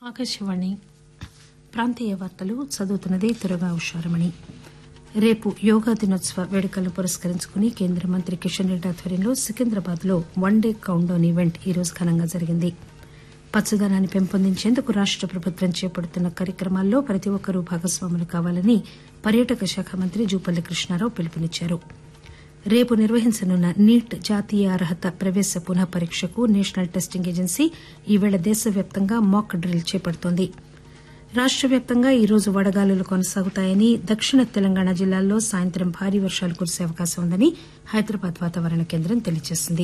ఆకాశవాణి ప్రాంతీయ వార్తలు చదువుతున్నది దుర్గా ఉషారమణి రేపు యోగా దినోత్సవ వేడుకలను పురస్కరించుకుని కేంద్ర మంత్రి కిషన్ రెడ్డి ఆధ్వర్యంలో సికింద్రాబాద్ లో one day countdown event ఈ రోజు ఘనంగా జరిగింది పచ్చదనాన్ని పెంపొందించేందుకు రాష్ట ప్రభుత్వం చేపడుతున్న కార్యక్రమాల్లో ప్రతి ఒక్కరూ భాగస్వాములు కావాలని పర్యాటక శాఖ మంత్రి జూపల్లి కృష్ణారావు పిలుపునిచ్చారు రేపు నిర్వహించనున్న నీట్ జాతీయ అర్హత ప్రవేశ పునః పరీక్షకు నేషనల్ టెస్టింగ్ ఏజెన్సీ ఈవేళ దేశవ్యాప్తంగా మాక్ డ్రిల్ చేపడుతోంది రాష్ట వ్యాప్తంగా ఈ రోజు వడగాలులు కొనసాగుతాయని దక్షిణ తెలంగాణ జిల్లాల్లో సాయంత్రం భారీ వర్షాలు కురిసే అవకాశం ఉందని హైదరాబాద్ వాతావరణ కేంద్రం తెలియజేసింది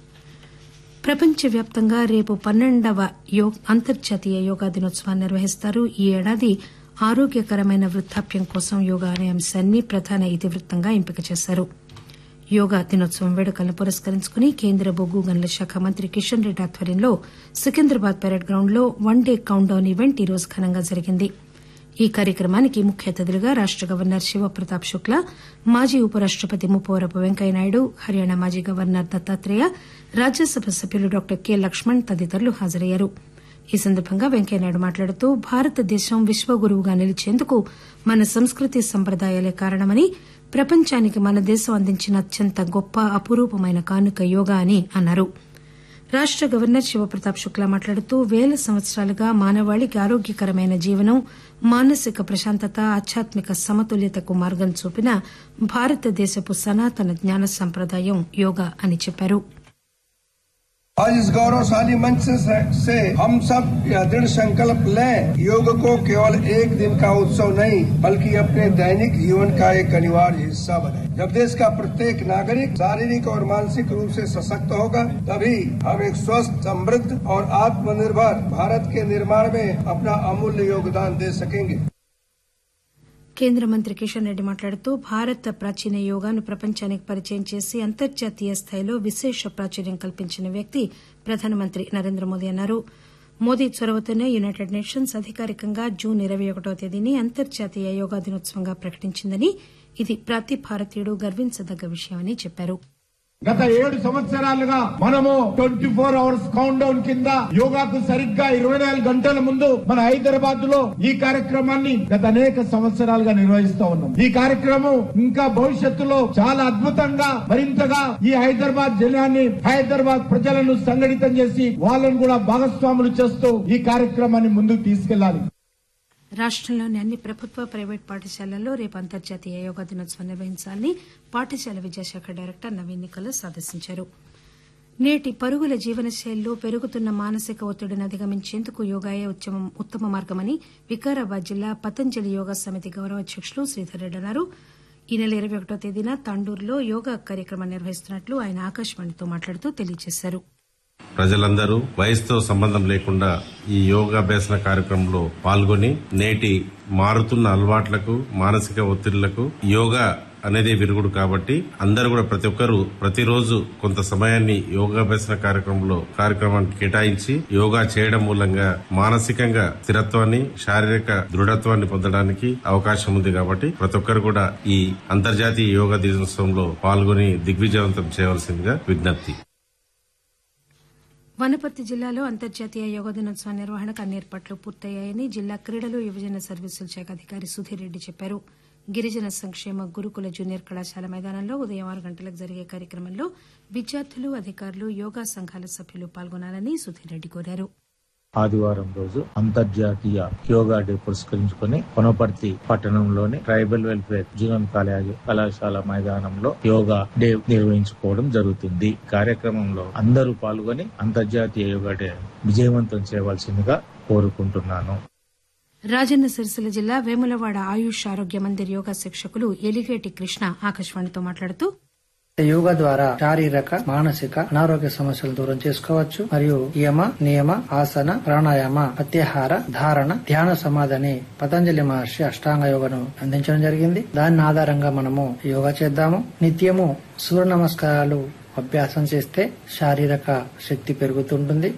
ప్రపంచవ్యాప్తంగా రేపు పన్నెండవ అంతర్జాతీయ యోగా దినోత్సవాన్ని నిర్వహిస్తారు ఈ ఏడాది ఆరోగ్యకరమైన వృద్దాప్యం కోసం యోగా అనే అంశాన్ని ప్రధాన ఇతివృత్తంగా ఎంపిక చేశారు యోగా దినోత్సవం వేడుకలను పురస్కరించుకుని కేంద్ర బొగ్గు గనుల శాఖ మంత్రి కిషన్ రెడ్డి ఆధ్వర్యంలో సికింద్రాబాద్ పెరేడ్ గ్రౌండ్ లో one day countdown event ఈ రోజు ఘనంగా జరిగింది ఈ కార్యక్రమానికి ముఖ్య అతిథులుగా రాష్ట గవర్నర్ శివప్రతాప్ శుక్లా మాజీ ఉపరాష్టపతి ముప్పవరపు వెంకయ్యనాయుడు హర్యానా మాజీ గవర్నర్ దత్తాత్రేయ రాజ్యసభ సభ్యులు డాక్టర్ కె లక్ష్మణ్ తదితరులు హాజరయ్యారు ఈ సందర్భంగా వెంకయ్యనాయుడు మాట్లాడుతూ భారతదేశం విశ్వగురువుగా నిలిచేందుకు మన సంస్కృతి సంప్రదాయాలే కారణమని ప్రపంచానికి మన దేశం అందించిన అత్యంత గొప్ప అపురూపమైన కానుక యోగా అని అన్నారు రాష్ట గవర్నర్ శివప్రతాప్ శుక్లా మాట్లాడుతూ పేల సంవత్సరాలుగా మానవాళికి ఆరోగ్యకరమైన జీవనం మానసిక ప్రశాంతత ఆధ్యాత్మిక సమతుల్యతకు మార్గం చూపిన భారతదేశపు సనాతన జ్ఞాన సంప్రదాయం యోగా అని చెప్పారు आज इस गौरवशाली मंच से, से हम सब यह दृढ़ संकल्प लें योग को केवल एक दिन का उत्सव नहीं बल्कि अपने दैनिक जीवन का एक अनिवार्य हिस्सा बनाए जब देश का प्रत्येक नागरिक शारीरिक और मानसिक रूप से सशक्त होगा तभी हम एक स्वस्थ समृद्ध और आत्मनिर्भर भारत के निर्माण में अपना अमूल्य योगदान दे सकेंगे కేంద్ర మంత్రి కిషన్ రెడ్డి మాట్లాడుతూ భారత ప్రాచీన యోగాను ప్రపంచానికి పరిచయం చేసి అంతర్జాతీయ స్థాయిలో విశేష ప్రాచుర్యం కల్పించిన వ్యక్తి ప్రధానమంత్రి నరేంద్ర మోదీ అన్నారు మోదీ చొరవతోనే యునైటెడ్ నేషన్స్ అధికారికంగా జూన్ ఇరవై ఒకటో తేదీని అంతర్జాతీయ యోగా దినోత్సవంగా ప్రకటించిందని ఇది ప్రతి భారతీయుడు గర్వించదగ్గ విషయమని చెప్పారు గత ఏడు సంవత్సరాలుగా మనము twenty four hours countdown కింద యోగాకు సరిగ్గా ఇరవై నాలుగు గంటల ముందు మన హైదరాబాద్ లో ఈ కార్యక్రమాన్ని గత అనేక సంవత్సరాలుగా నిర్వహిస్తూ ఉన్నాం ఈ కార్యక్రమం ఇంకా భవిష్యత్తులో చాలా అద్భుతంగా మరింతగా ఈ హైదరాబాద్ జిల్లాని హైదరాబాద్ ప్రజలను సంఘటితం చేసి వాళ్ళను కూడా భాగస్వాములు చేస్తూ ఈ కార్యక్రమాన్ని ముందుకు తీసుకెళ్లాలి రాష్టంలోని అన్ని ప్రభుత్వ ప్రైవేటు పాఠశాలల్లో రేపు అంతర్జాతీయ యోగా దినోత్సవం నిర్వహించాలని పాఠశాల విద్యాశాఖ డైరెక్టర్ నవీన్ నికోలస్ ఆదేశించారు నేటి పరుగుల జీవనశైలిలో పెరుగుతున్న మానసిక ఒత్తిడిని అధిగమించేందుకు యోగాయే ఉత్తమ మార్గమని వికారాబాద్ జిల్లా పతంజలి యోగా సమితి గౌరవ అధ్యకులు శ్రీధర్ రెడ్డి అన్నారు ఈ నెల ఇరవై ఒకటో తేదీన తాండూరులో యోగా కార్యక్రమం నిర్వహిస్తున్నట్లు ఆయన ఆకాశవాణితో మాట్లాడుతూ తెలియజేశారు ప్రజలందరూ వయసుతో సంబంధం లేకుండా ఈ యోగాభ్యాసన కార్యక్రమంలో పాల్గొని నేటి మారుతున్న అలవాట్లకు మానసిక ఒత్తిళ్లకు యోగా అనేది విరుగుడు కాబట్టి అందరూ కూడా ప్రతి ఒక్కరూ ప్రతిరోజు కొంత సమయాన్ని యోగాభ్యాసన కార్యక్రమంలో కార్యక్రమానికి కేటాయించి యోగా చేయడం మూలంగా మానసికంగా స్థిరత్వాన్ని శారీరక దృఢత్వాన్ని పొందడానికి అవకాశం ఉంది కాబట్టి ప్రతి ఒక్కరు కూడా ఈ అంతర్జాతీయ యోగా దినోత్సవంలో పాల్గొని దిగ్విజయవంతం చేయవలసిందిగా విజ్ఞప్తి వనపర్తి జిల్లాలో అంతర్జాతీయ యోగా దినోత్సవం నిర్వహణకు అన్ని ఏర్పాట్లు పూర్తయ్యాయని జిల్లా క్రీడలు యువజన సర్వీసుల శాఖ అధికారి సుధీర్ రెడ్డి చెప్పారు గిరిజన సంక్షేమ గురుకుల జూనియర్ కళాశాల మైదానంలో ఉదయం ఆరు గంటలకు జరిగే కార్యక్రమంలో విద్యార్థులు అధికారులు యోగా సంఘాల సభ్యులు పాల్గొనాలని సుధీర్ రెడ్డి కోరారు ఆదివారం రోజు అంతర్జాతీయ యోగా డే పురస్కరించుకుని కొనపర్తి పట్టణంలోని ట్రైబల్ వెల్ఫేర్ జూనియర్ కాలేజ్ కళాశాల మైదానంలో యోగా డే నిర్వహించుకోవడం జరుగుతుంది కార్యక్రమంలో అందరూ పాల్గొని అంతర్జాతీయ యోగా డే విజయవంతం చేయవలసిందిగా కోరుకుంటున్నాను రాజన్న సిరిసిల్ల జిల్లా వేములవాడ ఆయుష్ ఆరోగ్య మందిర్ యోగా శిక్షకులు ఎలిగేటి కృష్ణ ఆకాశవాణితో మాట్లాడుతూ యోగా ద్వారా శారీరక మానసిక అనారోగ్య సమస్యలు దూరం చేసుకోవచ్చు మరియు యమ నియమ ఆసన ప్రాణాయామ ప్రత్యాహార ధారణ ధ్యాన సమాధి అని పతంజలి మహర్షి అష్టాంగ యోగను అందించడం జరిగింది దాని ఆధారంగా మనము యోగా చేద్దాము నిత్యము సూర్య నమస్కారాలు అభ్యాసం చేస్తే శారీరక శక్తి పెరుగుతుంటుంది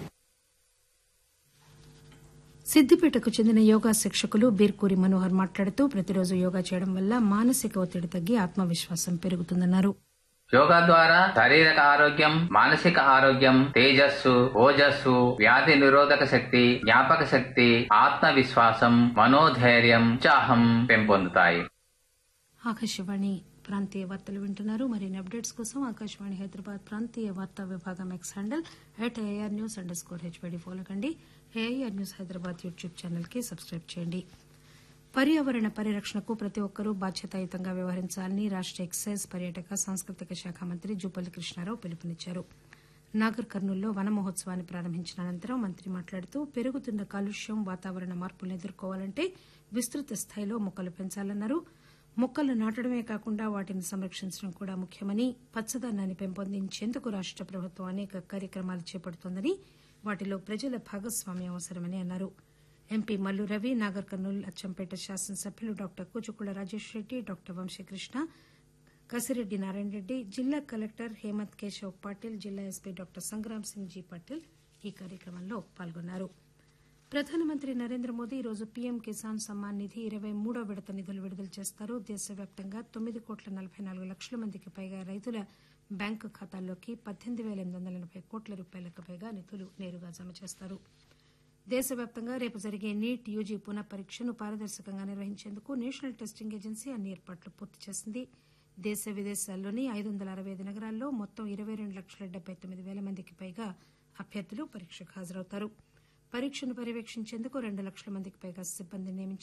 సిద్దిపేటకు చెందిన యోగా శిక్షకులు బీర్కూరి మనోహర్ మాట్లాడుతూ ప్రతిరోజు యోగా చేయడం వల్ల మానసిక ఒత్తిడి తగ్గి ఆత్మవిశ్వాసం పెరుగుతుందన్నారు యోగా ద్వారా శారీరక ఆరోగ్యం మానసిక ఆరోగ్యం తేజస్సు ఓజస్సు వ్యాధి నిరోధక శక్తి జ్ఞాపక శక్తి ఆత్మవిశ్వాసం మనోధైర్యం ఉత్సాహం పెంపొందుతాయి ఆకాశవాణి ప్రాంతీయ వార్తలు వింటున్నారు మరిన్ని అప్డేట్స్ కోసం ఆకాశవాణి హైదరాబాద్ ప్రాంతీయ వార్తా విభాగం X handle at AR news under score HYD follow కండి AIR news Hyderabad YouTube channel కి సబ్స్క్రైబ్ చేయండి పర్యావరణ పరిరక్షణకు ప్రతి ఒక్కరూ బాధ్యతాయుతంగా వ్యవహరించాలని రాష్ట ఎక్సైజ్ పర్యాటక సాంస్కృతిక శాఖ మంత్రి జూపల్లి కృష్ణారావు పిలుపునిచ్చారు నాగర్ కర్నూల్లో వన మహోత్సవాన్ని ప్రారంభించిన అనంతరం మంత్రి మాట్లాడుతూ పెరుగుతున్న కాలుష్యం వాతావరణ మార్పులను ఎదుర్కోవాలంటే విస్తృత స్థాయిలో మొక్కలు పెంచాలన్నారు మొక్కలు నాటడమే కాకుండా వాటిని సంరక్షించడం కూడా ముఖ్యమని పచ్చదనాన్ని పెంపొందించేందుకు రాష్ట ప్రభుత్వం అనేక కార్యక్రమాలు చేపడుతోందని వాటిలో ప్రజల భాగస్వామ్యం అవసరమని అన్నారు ఎంపీ మల్లు రవి నాగర్ కర్నూలు అచ్చంపేట శాసనసభ్యులు డాక్టర్ కూచుకుళ్ల రాజేష్ రెడ్డి డాక్టర్ వంశీకృష్ణ కసిరెడ్డి నారాయణ రెడ్డి జిల్లా కలెక్టర్ హేమంత్ కేశవ్ పాటిల్ జిల్లా SP doctor Sangram Singh G Patil ఈ కార్యక్రమంలో పాల్గొన్నారు ప్రధానమంత్రి నరేంద్ర మోదీ ఈరోజు పీఎం కిసాన్ సమ్మాన్ నిధి ఇరవై మూడో విడత నిధులు విడుదల చేస్తారు దేశవ్యాప్తంగా తొమ్మిది కోట్ల నలభై నాలుగు లక్షల మందికి పైగా రైతుల బ్యాంకు ఖాతాల్లోకి పద్దెనిమిది పేల ఎనిమిది వందల ఎనబై కోట్ల రూపాయలకు పైగా నిధులు నేరుగా జమ చేస్తారు దేశవ్యాప్తంగా రేపు జరిగే నీట్ యూజీ పునః పరీక్షను పారదర్శకంగా నిర్వహించేందుకు నేషనల్ టెస్టింగ్ ఏజెన్సీ అన్ని ఏర్పాట్లు పూర్తి చేసింది దేశ విదేశాల్లోని ఐదు వందల అరవై ఐదు నగరాల్లో మొత్తం ఇరవై రెండు లక్షల డెబ్బై తొమ్మిది పేల మందికి పైగా అభ్యర్థులు పరీక్షకు హాజరవుతారు పరీక్షను పర్యవేక్షించేందుకు రెండు లక్షల మందికి పైగా సిబ్బందిని నియమించారు